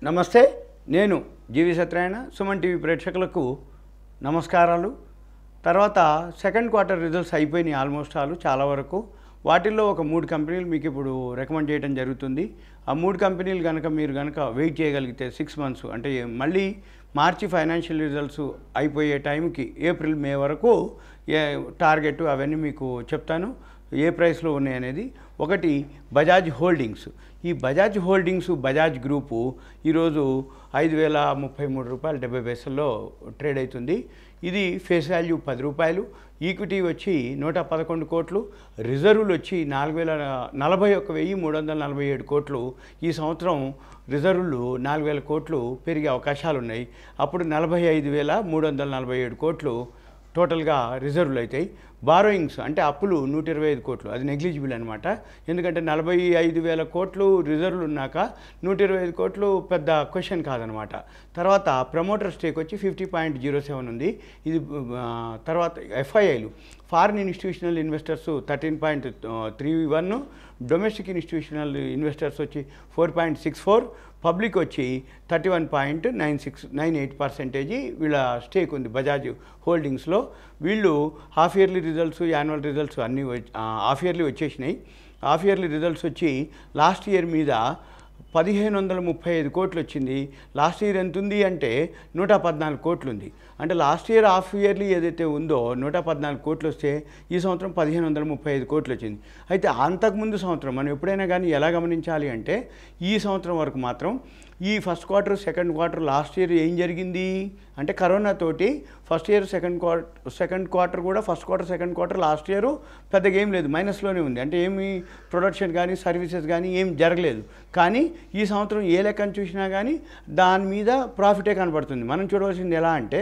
నమస్తే నేను జీవి సత్యనారాయణ సుమన్ టీవీ ప్రేక్షకులకు నమస్కారాలు తర్వాత సెకండ్ క్వార్టర్ రిజల్ట్స్ అయిపోయినాయి ఆల్మోస్ట్ ఆల్ చాలా వరకు వాటిల్లో ఒక మూడు కంపెనీలు మీకు ఇప్పుడు రికమెండ్ చేయడం జరుగుతుంది ఆ మూడు కంపెనీలు కనుక మీరు కనుక వెయిట్ చేయగలిగితే సిక్స్ మంత్స్ అంటే మళ్ళీ మార్చి ఫైనాన్షియల్ రిజల్ట్స్ అయిపోయే టైంకి ఏప్రిల్ మే వరకు ఏ టార్గెట్ అవన్నీ మీకు చెప్తాను ఏ ప్రైస్లో ఉన్నాయి అనేది ఒకటి బజాజ్ హోల్డింగ్స్ ఈ బజాజ్ హోల్డింగ్స్ బజాజ్ గ్రూపు ఈరోజు ఐదు వేల ముప్పై మూడు రూపాయలు డెబ్బై పైసల్లో ట్రేడ్ అవుతుంది ఇది ఫేస్ వాల్యూ పది రూపాయలు ఈక్విటీ వచ్చి నూట పదకొండు కోట్లు రిజర్వులు వచ్చి నాలుగు వేల నలభై ఒక్క వెయ్యి మూడు వందల నలభై ఏడు కోట్లు ఈ సంవత్సరం రిజర్వులు నాలుగు వేల కోట్లు పెరిగే అవకాశాలు ఉన్నాయి అప్పుడు నలభై ఐదు వేల మూడు వందల నలభై ఏడు కోట్లు టోటల్గా రిజర్వ్లు అవుతాయి బారోయింగ్స్ అంటే అప్పులు నూట ఇరవై ఐదు కోట్లు అది నెగ్లిజిబుల్ అనమాట ఎందుకంటే నలభై ఐదు వేల కోట్లు రిజర్వ్లు ఉన్నాక నూట ఇరవై ఐదు కోట్లు పెద్ద క్వశ్చన్ కాదనమాట తర్వాత ప్రమోటర్ స్టేక్ వచ్చి ఫిఫ్టీ పాయింట్ జీరో సెవెన్ ఉంది ఇది ఆ, తర్వాత ఎఫ్ఐఐలు foreign institutional investors thirteen point three one domestic institutional investors వచ్చి four point six four public వచ్చి thirty one point nine six nine eight percentage వీళ్ళ స్టేక్ ఉంది బజాజ్ హోల్డింగ్స్లో వీళ్ళు half yearly results annual results అన్నీ వచ్చి- ఆ, హాఫ్ ఇయర్లీ వచ్చేసినాయి హాఫ్ ఇయర్లీ రిజల్ట్స్ వచ్చి లాస్ట్ ఇయర్ మీద పదిహేను వందల ముప్పై ఐదు కోట్లు వచ్చింది లాస్ట్ ఇయర్ ఎంత ఉంది అంటే నూట పద్నాలుగు కోట్లు ఉంది అంటే లాస్ట్ ఇయర్ హాఫ్ ఇయర్లీ ఏదైతే ఉందో నూట పద్నాలుగు కోట్లు వస్తే ఈ సంవత్సరం పదిహేను వందల ముప్పై ఐదు కోట్లు వచ్చింది అయితే అంతకుముందు సంవత్సరం మనం ఎప్పుడైనా కానీ ఎలా గమనించాలి అంటే ఈ సంవత్సరం వరకు మాత్రం ఈ first quarter second quarter last year ఏం జరిగింది అంటే కరోనా తోటి first year second quarter second quarter కూడా first quarter second quarter last year పెద్దగా ఏం లేదు మైనస్లోనే ఉంది అంటే ఏమి ప్రొడక్షన్ కానీ సర్వీసెస్ కానీ ఏం జరగలేదు కానీ ఈ సంవత్సరం ఏ లెక్కను చూసినా కానీ దాని మీద ప్రాఫిటే కనబడుతుంది మనం చూడవలసింది ఎలా అంటే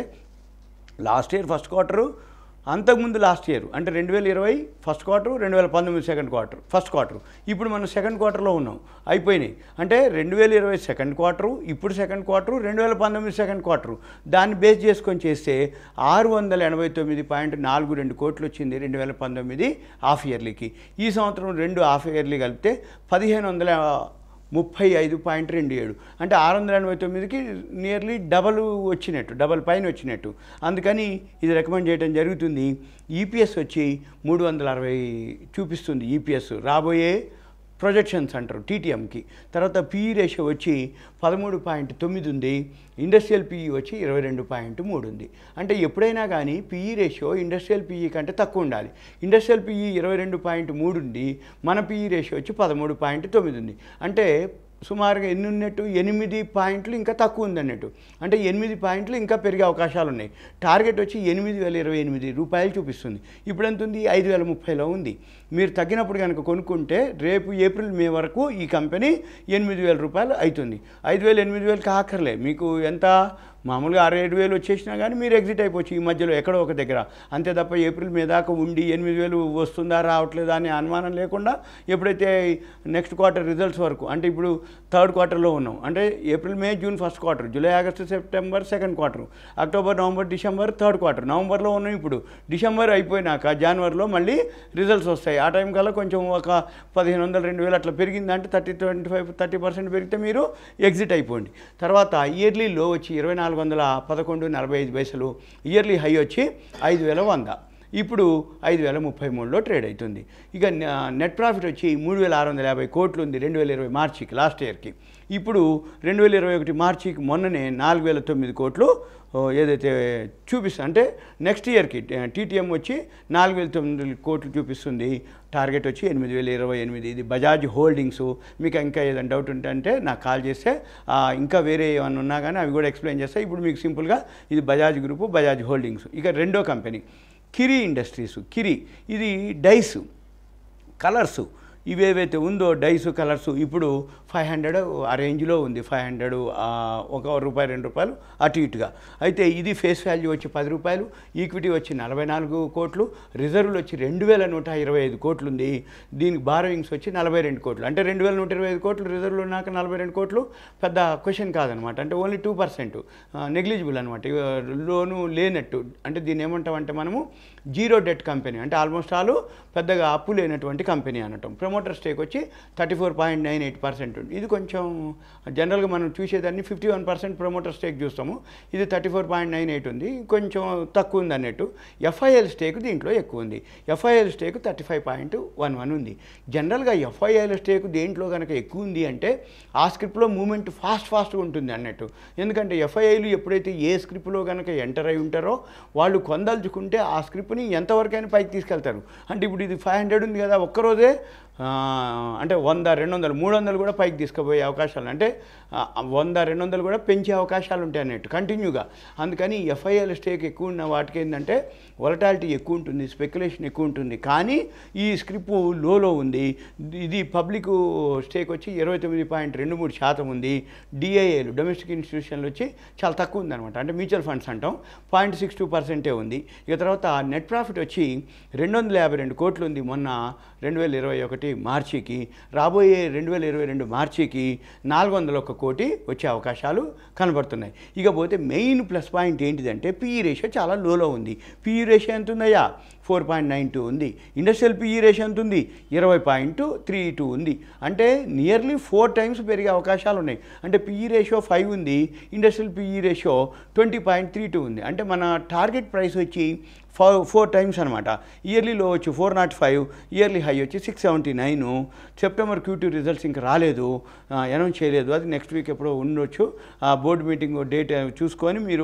లాస్ట్ ఇయర్ ఫస్ట్ క్వార్టరు అంతకుముందు లాస్ట్ ఇయర్ అంటే రెండు వేల ఇరవై ఫస్ట్ క్వార్టర్ రెండు వేల పంతొమ్మిది సెకండ్ క్వార్టర్ ఫస్ట్ క్వార్టర్ ఇప్పుడు మనం సెకండ్ క్వార్టర్లో ఉన్నాం అయిపోయినాయి అంటే రెండు వేల ఇరవై సెకండ్ క్వార్టరు ఇప్పుడు సెకండ్ క్వార్టరు రెండు వేల పంతొమ్మిది సెకండ్ క్వార్టరు దాన్ని బేస్ చేసుకొని చేస్తే ఆరు వందల ఎనభై తొమ్మిది పాయింట్ నాలుగు రెండు కోట్లు వచ్చింది రెండు వేల పంతొమ్మిది హాఫ్ ఇయర్లీకి ఈ సంవత్సరం రెండు హాఫ్ ఇయర్లీ కలిపితే పదిహేను వందల ముప్పై ఐదు పాయింట్ రెండు ఏడు అంటే ఆరు వందల ఎనభై తొమ్మిదికి నియర్లీ డబల్ వచ్చినట్టు డబల్ పైన వచ్చినట్టు అందుకని ఇది రికమెండ్ చేయడం జరుగుతుంది ఈపీఎస్ వచ్చి మూడు వందల అరవై చూపిస్తుంది ఈపీఎస్ రాబోయే ప్రొజెక్షన్స్ అంటారు టీటీఎంకి తర్వాత పిఈ రేషియో వచ్చి పదమూడు పాయింట్ తొమ్మిది ఉంది ఇండస్ట్రియల్ పిఈ వచ్చి ఇరవై రెండు పాయింట్ మూడు ఉంది అంటే ఎప్పుడైనా కానీ పిఈ రేషియో ఇండస్ట్రియల్ పిఈ కంటే తక్కువ ఉండాలి ఇండస్ట్రియల్ పిఈ ఇరవై రెండు పాయింట్ మూడు ఉంది మన పిఈ రేషియో వచ్చి పదమూడు పాయింట్ తొమ్మిది ఉంది అంటే సుమారుగా ఎన్ని ఉన్నట్టు ఎనిమిది పాయింట్లు ఇంకా తక్కువ ఉంది అన్నట్టు అంటే ఎనిమిది పాయింట్లు ఇంకా పెరిగే అవకాశాలు ఉన్నాయి టార్గెట్ వచ్చి ఎనిమిది వేల ఇరవై ఎనిమిది రూపాయలు చూపిస్తుంది ఇప్పుడు ఎంత ఉంది ఐదు వేల ముప్పైలో ఉంది మీరు తగ్గినప్పుడు కనుక కొనుక్కుంటే రేపు ఏప్రిల్ మే వరకు ఈ కంపెనీ ఎనిమిది వేల రూపాయలు అవుతుంది ఐదు వేలు ఎనిమిది వేలు కాకర్లే మీకు ఎంత మామూలుగా ఆరు ఏడు వేలు వచ్చేసినా కానీ మీరు ఎగ్జిట్ అయిపోవచ్చు ఈ మధ్యలో ఎక్కడో ఒక దగ్గర అంతే తప్ప ఏప్రిల్ మే దాకా ఉండి ఎనిమిది వేలు వస్తుందా రావట్లేదా అనే అనుమానం లేకుండా ఎప్పుడైతే నెక్స్ట్ క్వార్టర్ రిజల్ట్స్ వరకు అంటే ఇప్పుడు థర్డ్ క్వార్టర్లో ఉన్నాం అంటే April May June first quarter July August September second quarter October November December third quarter నవంబర్లో ఉన్నాం ఇప్పుడు డిసెంబర్ అయిపోయినాక జనవరిలో మళ్ళీ రిజల్ట్స్ వస్తాయి ఆ టైం కల్లా కొంచెం ఒక పదిహేను వందలు రెండు వేలు అట్లా పెరిగిందంటే thirty twenty five thirty percent పెరిగితే మీరు ఎగ్జిట్ అయిపోండి తర్వాత ఇయర్లీ లో వచ్చి ఇరవై నాలుగు వందల పదకొండు నలభై ఐదు పైసలు ఇయర్లీ హై వచ్చి ఐదు వేల వంద ఇప్పుడు ఐదు వేల ముప్పై మూడులో ట్రేడ్ అవుతుంది ఇక నెట్ ప్రాఫిట్ వచ్చి మూడు వేల ఆరు వందల యాభై కోట్లు ఉంది రెండు వేల ఇరవై మార్చికి లాస్ట్ ఇయర్కి ఇప్పుడు రెండు వేల ఇరవై ఒకటి మార్చికి మొన్ననే నాలుగు వేల తొమ్మిది కోట్లు ఓ, ఏదైతే చూపిస్తుంది అంటే నెక్స్ట్ ఇయర్కి టీటీఎం వచ్చి నాలుగు వేల తొమ్మిది కోట్లు చూపిస్తుంది టార్గెట్ వచ్చి ఎనిమిది వేల ఇరవై ఎనిమిది ఇది బజాజ్ హోల్డింగ్స్ మీకు ఇంకా ఏదైనా డౌట్ ఉంటే అంటే నాకు కాల్ చేస్తే ఆ, ఇంకా వేరే ఏమైనా ఉన్నా కానీ అవి కూడా ఎక్స్ప్లెయిన్ చేస్తాయి ఇప్పుడు మీకు సింపుల్గా ఇది బజాజ్ గ్రూపు బజాజ్ హోల్డింగ్స్ ఇక రెండో కంపెనీ కిరి ఇండస్ట్రీస్ కిరి ఇది డైస్ కలర్స్ ఇవేవైతే ఉందో డైస్ కలర్స్ ఇప్పుడు ఫైవ్ హండ్రెడ్ ఆ రేంజ్లో ఉంది ఫైవ్ హండ్రెడ్ ఒక రూపాయి రెండు రూపాయలు అటు ఇటుగా అయితే ఇది ఫేస్ వాల్యూ వచ్చి పది రూపాయలు ఈక్విటీ వచ్చి నలభై నాలుగు కోట్లు రిజర్వ్లు వచ్చి రెండు వేల నూట ఇరవై ఐదు కోట్లు ఉంది దీనికి బారోయింగ్స్ వచ్చి నలభై రెండు కోట్లు అంటే రెండు వేల నూట ఇరవై ఐదు కోట్లు రిజర్వ్లు ఉన్నాక నలభై రెండు కోట్లు పెద్ద క్వశ్చన్ కాదనమాట అంటే ఓన్లీ టూ పర్సెంట్ నెగ్లిజిబుల్ అనమాట లోను లేనట్టు అంటే దీన్ని ఏమంటామంటే మనము జీరో డెట్ కంపెనీ అంటే ఆల్మోస్ట్ ఆల్ పెద్దగా అప్పు లేనటువంటి కంపెనీ అనటం ప్రమోటర్ స్టేక్ వచ్చి thirty four point nine eight percent ఉంది ఇది కొంచెం జనరల్గా మనం చూసేదాన్ని fifty one percent promoter stake చూస్తాము ఇది thirty four point nine eight ఉంది కొంచెం తక్కువ ఉంది అన్నట్టు ఎఫ్ఐఎల్ స్టేక్ దీంట్లో ఎక్కువ ఉంది FIL stake thirty five point one one ఉంది జనరల్గా ఎఫ్ఐఎల్ స్టేక్ దేంట్లో కనుక ఎక్కువ ఉంది అంటే ఆ స్క్రిప్ట్లో మూమెంట్ ఫాస్ట్ ఫాస్ట్గా ఉంటుంది అన్నట్టు ఎందుకంటే ఎఫ్ఐఐలు ఎప్పుడైతే ఏ స్క్రిప్ట్లో కనుక ఎంటర్ అయి ఉంటారో వాళ్ళు కొందల్చుకుంటే ఆ స్క్రిప్ట్ని ఎంతవరకైనా పైకి తీసుకెళ్తారు అంటే ఇప్పుడు ఇది ఫైవ్ హండ్రెడ్ ఉంది కదా ఒక్కరోజే ఆ, అంటే వంద రెండు వందలు మూడు వందలు కూడా పైకి తీసుకుపోయే అవకాశాలు అంటే ఆ, వంద రెండు వందలు కూడా పెంచే అవకాశాలు ఉంటాయి అన్నట్టు కంటిన్యూగా అందుకని ఎఫ్ఐఎల్ స్టేక్ ఎక్కువ ఉన్న వాటికి ఏంటంటే వొలటాలిటీ ఎక్కువ ఉంటుంది స్పెక్యులేషన్ ఎక్కువ ఉంటుంది కానీ ఈ స్క్రిప్ట్ లోలో ఉంది ఇది పబ్లిక్ స్టేక్ వచ్చి ఇరవై తొమ్మిది పాయింట్ రెండు మూడు శాతం ఉంది డిఐఏలు డొమెస్టిక్ ఇన్స్టిట్యూషన్లు వచ్చి చాలా తక్కువ ఉందన్నమాట అంటే మ్యూచువల్ ఫండ్స్ అంటాం పాయింట్ సిక్స్ టూ పర్సెంటే ఉంది ఇక తర్వాత నెట్ ప్రాఫిట్ వచ్చి రెండు వందల యాభై రెండు కోట్లు ఉంది మొన్న రెండు వేల ఇరవై ఒకటి మార్చికి రాబోయే రెండు వేల ఇరవై రెండు మార్చికి నాలుగు వందల ఒక్క కోటి వచ్చే అవకాశాలు కనబడుతున్నాయి ఇక పోతే మెయిన్ ప్లస్ పాయింట్ ఏంటిదంటే పిఈ రేషియో చాలా లోలో ఉంది పిఈ రేషియో ఎంత ఉందయ్యా ఫోర్ పాయింట్ నైన్ టూ ఉంది ఇండస్ట్రియల్ పిఈ రేషియో ఎంత ఉంది ఇరవై పాయింట్ త్రీ టూ ఉంది అంటే నియర్లీ ఫోర్ టైమ్స్ పెరిగే అవకాశాలు ఉన్నాయి అంటే పిఈ రేషియో ఫైవ్ ఉంది industrial PE ratio twenty point three two ఉంది అంటే మన టార్గెట్ ప్రైస్ వచ్చి ఫోర్ ఫోర్ టైమ్స్ అనమాట ఇయర్లీ లో వచ్చి four not five yearly high వచ్చి six seventy nine September QT results ఇంకా రాలేదు అనౌన్స్ చేయలేదు అది నెక్స్ట్ వీక్ ఎప్పుడో ఉండొచ్చు ఆ బోర్డు మీటింగ్ డేట్ చూసుకొని మీరు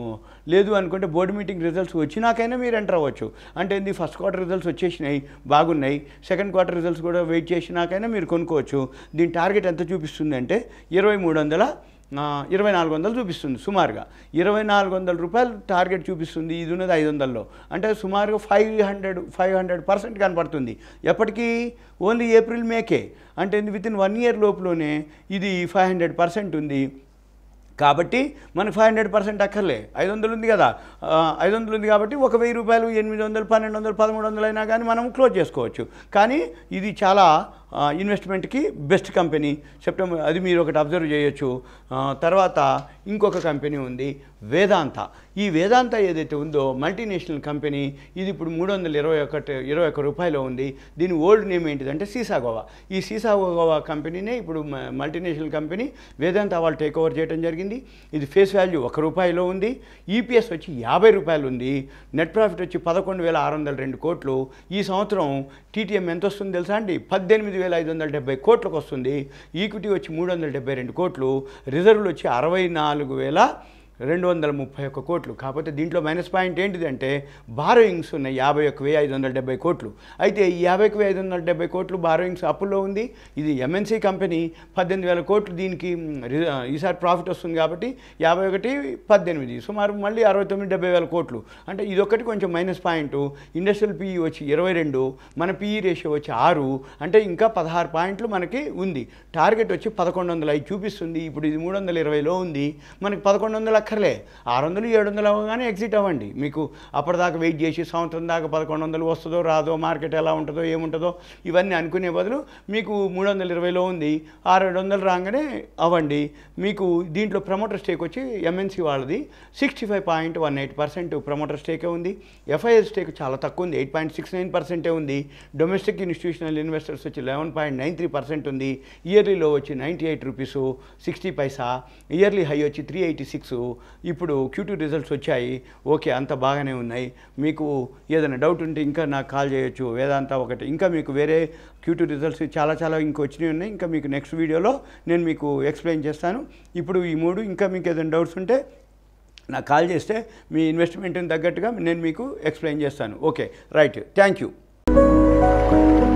లేదు అనుకుంటే బోర్డు మీటింగ్ రిజల్ట్స్ వచ్చినాకైనా మీరు ఎంటర్ అవ్వచ్చు అంటే ఇది ఫస్ట్ క్వార్టర్ రిజల్ట్స్ వచ్చేసినాయి బాగున్నాయి సెకండ్ క్వార్టర్ రిజల్ట్స్ కూడా వెయిట్ చేసినాకైనా మీరు కొనుక్కోవచ్చు దీని టార్గెట్ ఎంత చూపిస్తుంది అంటే ఇరవై మూడు వందల ఆ, ఇరవై నాలుగు వందలు చూపిస్తుంది సుమారుగా ఇరవై నాలుగు వందల రూపాయలు టార్గెట్ చూపిస్తుంది ఇది ఉన్నది ఐదు వందల్లో అంటే సుమారుగా five hundred five hundred percent కనపడుతుంది ఎప్పటికీ ఓన్లీ ఏప్రిల్ మేకే అంటే విత్ ఇన్ వన్ ఇయర్ లోపులోనే ఇది ఫైవ్ హండ్రెడ్ పర్సెంట్ ఉంది కాబట్టి మనకు ఫైవ్ హండ్రెడ్ పర్సెంట్ అక్కర్లే ఐదు వందలు ఉంది కదా ఆ, ఐదు వందలు ఉంది కాబట్టి ఒక వెయ్యి రూపాయలు ఎనిమిది వందలు పన్నెండు వందలు పదమూడు వందలు అయినా కానీ మనం క్లోజ్ చేసుకోవచ్చు కానీ ఇది చాలా ఆ, ఇన్వెస్ట్మెంట్కి బెస్ట్ కంపెనీ సెప్టెంబర్ అది మీరు ఒకటి అబ్జర్వ్ చేయొచ్చు ఆ, తర్వాత ఇంకొక కంపెనీ ఉంది వేదాంత ఈ వేదాంత ఏదైతే ఉందో మల్టీనేషనల్ కంపెనీ ఇది ఇప్పుడు మూడు వందల ఇరవై ఒకటి ఇరవై ఒక్క రూపాయలు ఉంది దీని ఓల్డ్ నేమ్ ఏంటిదంటే సీసాగోవా ఈ సీసాగోవా కంపెనీనే ఇప్పుడు మ- మల్టీనేషనల్ కంపెనీ వేదాంత వాళ్ళు టేక్ ఓవర్ చేయడం జరిగింది ఇది ఫేస్ వాల్యూ ఒక రూపాయిలో ఉంది ఈపీఎస్ వచ్చి యాభై రూపాయలు ఉంది నెట్ ప్రాఫిట్ వచ్చి పదకొండు వేల ఆరు వందల రెండు కోట్లు ఈ సంవత్సరం టీటీఎం ఎంత వస్తుంది తెలుసా అండి పద్దెనిమిది వేల ఐదు వందల డెబ్బై కోట్లకు వస్తుంది ఈక్విటీ వచ్చి మూడు వందల డెబ్బై రెండు కోట్లు రిజర్వ్లు వచ్చి అరవై నాలుగు వేల రెండు వందల ముప్పై ఒక్క కోట్లు కాకపోతే దీంట్లో మైనస్ పాయింట్ ఏంటిదంటే బారోయింగ్స్ ఉన్నాయి యాభై ఒక్క వెయ్యి ఐదు వందల డెబ్బై కోట్లు అయితే ఈ యాభై ఒక్క వెయ్యి ఐదు వందల డెబ్బై కోట్లు బారోయింగ్స్ అప్పుల్లో ఉంది ఇది ఎంఎన్సీ కంపెనీ పద్దెనిమిది వేల కోట్లు దీనికి మ్, రి- ఈసారి ప్రాఫిట్ వస్తుంది కాబట్టి యాభై ఒకటి పద్దెనిమిది సుమారు మళ్ళీ అరవై తొమ్మిది డెబ్బై వేల కోట్లు అంటే ఇది ఒకటి కొంచెం మైనస్ పాయింట్ ఇండస్ట్రియల్ పిఈ వచ్చి ఇరవై రెండు మన పిఈ రేషియో వచ్చి ఆరు అంటే ఇంకా పదహారు పాయింట్లు మనకి ఉంది టార్గెట్ వచ్చి పదకొండు వందలు అవి చూపిస్తుంది ఇప్పుడు ఇది మూడు వందల ఇరవైలో ఉంది మనకి పదకొండు వందలు అక్కర్లే ఆరు వందలు ఏడు వందలు అవ్వగానే ఎగ్జిట్ అవ్వండి మీకు అప్పటిదాకా వెయిట్ చేసి సంవత్సరం దాకా పదకొండు వందలు వస్తుందో రాదో మార్కెట్ ఎలా ఉంటుందో ఏముంటుందో ఇవన్నీ అనుకునే బదులు మీకు మూడు వందల ఇరవైలో ఉంది ఆరు ఏడు వందలు రాగానే అవ్వండి మీకు దీంట్లో ప్రమోటర్ స్టేక్ వచ్చి ఎంఎన్సీ వాళ్ళది sixty five point one eight percent promoter స్టేకే ఉంది ఎఫ్ఐఎల్ స్టేక్ చాలా తక్కువ ఉంది ఎయిట్ పాయింట్ సిక్స్ నైన్ పర్సెంటే ఉంది డొమెస్టిక్ ఇన్స్టిట్యూషనల్ ఇన్వెస్టర్స్ వచ్చి eleven point nine three percent ఉంది ఇయర్లీలో వచ్చి ninety eight rupees sixty paisa yearly high వచ్చి త్రీ ఎయిటీ సిక్స్ ఇప్పుడు క్యూటీ రిజల్ట్స్ వచ్చాయి ఓకే అంత బాగానే ఉన్నాయి మీకు ఏదైనా డౌట్ ఉంటే ఇంకా నాకు కాల్ చేయొచ్చు వేదాంత ఒకటి ఇంకా మీకు వేరే క్యూటీ రిజల్ట్స్ చాలా చాలా ఇంకా వచ్చినాయి ఉన్నాయి ఇంకా మీకు నెక్స్ట్ వీడియోలో నేను మీకు ఎక్స్ప్లెయిన్ చేస్తాను ఇప్పుడు ఈ మూడు ఇంకా మీకు ఏదైనా డౌట్స్ ఉంటే నాకు కాల్ చేస్తే మీ ఇన్వెస్ట్మెంట్ని తగ్గట్టుగా నేను మీకు ఎక్స్ప్లెయిన్ చేస్తాను ఓకే రైట్ థ్యాంక్ యూ